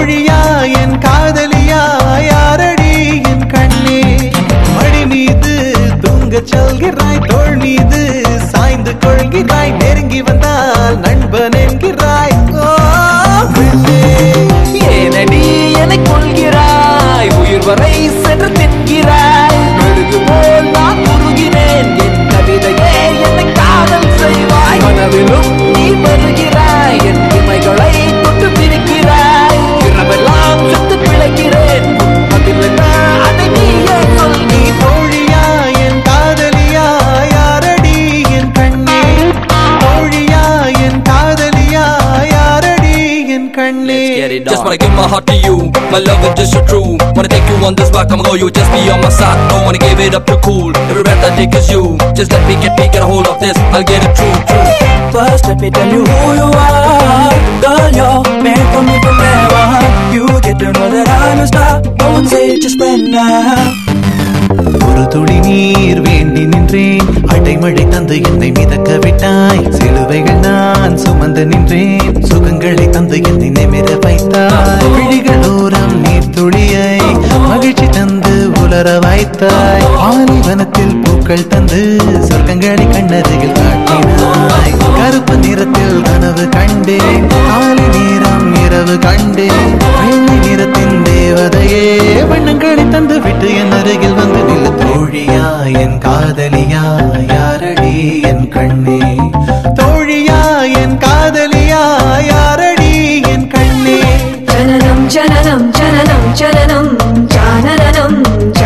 தோழியா என் காதலியா யாரடி என் கண்ணே மடி மீது தூங்கச் சொல்கிறாய் தோள் மீது சாய்ந்து கொள்கிறாய் நெருங்கி வந்தால் நண்பன் என்கிறாய் ஓ பெண்ணே ஏனடி என்னை கொள்கிறாய் உயிர் வரை சென்று தின்கிறாய் மெழுகு போல் நான் உருகினேன் என் கவிதையே என்னை காதல் செய்வாய் கனவிலும் நீ வருகிறாய் என் இமைகளை தொட்டு பிரிக்கிறாய் இரவெல்லாம் சுத்து பிழைக்கிறேன் பதில் அதை நீயே சொல் நீ தோழியா என் காதலியா யாரடி என் கண்ணே தோழியா என் காதலியா யாரடி என் கண்ணே Just wanna give my heart to you. My love is just so true. Wanna take you on this rock, I'ma go, you just be on my side. Don't wanna give it up too cool. Every breath I take is you. Just let me get me, get a hold of this. I'll get it true, true. First, let me tell you who you are. Girl, you're meant for me forever. You get to know that I'm a star. Don't say it, just spread now. ஒரு துளி நீர் வேண்டி நின்றேன் அடைமழை தந்து என்னை மிதக்க விட்டாய் சிலுவைகள் நான் சுமந்து நின்றேன் சுகங்களை தந்து என்னை நிமிர வைத்தாய் விழிகள் ஓரம் நீர் துளியை மகிழ்ச்சி தந்து உலர வைத்தாய் ஆலிவனத்தில் பூக்கள் தந்து சொர்க்கங்களை கண்ணருகில் காட்டினாய் கருப்பு நிறத்தில் கனவு கண்டேன் காலை நேரம் இரவு கண்டேன் வெள்ளை நிறத்தின் தேவதையே வண்ணங்களை தந்து விட்டு என் அருகில் வந்து நில்ல தோழியா என் காதலியா யாரடி என் கண்ணே தோழியா என் காதலியா யாரடி என் கண்ணே ஜனனம் ஜனனம் ஜனனம் ஜனனம் ஜானனம்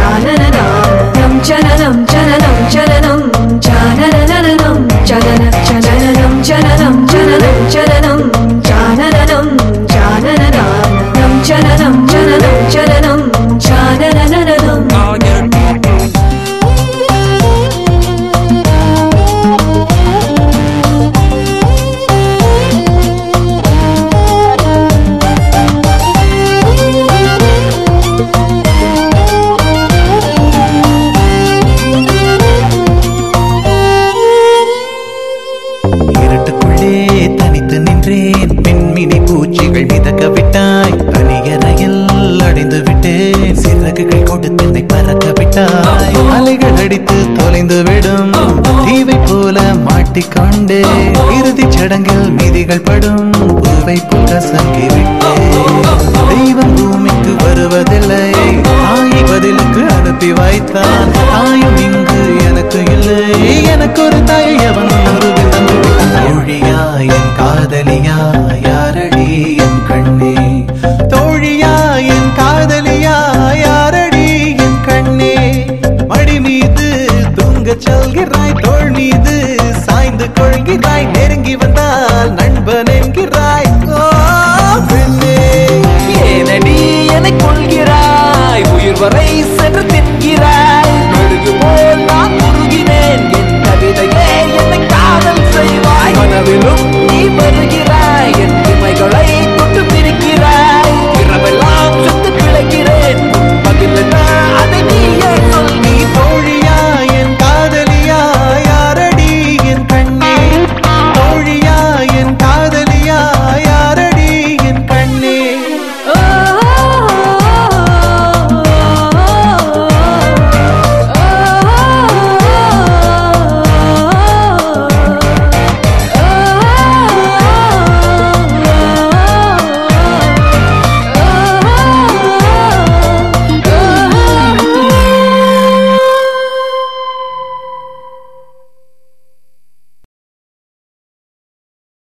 ஜானனம் ஜனனம் ஜனனம் ஜனனம் ஜானனம் ஜனன ஜனனம் ஜனனம் ஜனனம் ஜனனம் ஜானனம் ஜானனம் ஜனனம் ஜனனம் ஜனனம் ஜானனம் I'll get it true, true. இருட்டுக்குள்ளே தனித்து நின்றேன் பெண்மினி பூச்சிகள் மிதக்க விட்டாய் தனியறையில் அடைந்து விட்டேன் சிறகுகள் கொடுத்து என்னை பறக்க விட்டாய் அலைகள் அடித்து தொலைந்து விடும் தீவை போல மாட்டிக்கொண்டே இறுதிச் சடங்கில் மீதிகள் படும் பூவை போல சங்கி விட்டேன் தெய்வம் பூமிக்கு வருவதில்லை தாயை பதிலுக்கு அனுப்பி வைத்தான் தாயும் இங்கு எனக்கு இல்லை எனக்கு ஒரு தாய் அவன் ஒரு விதம் தோழியா என் காதலியா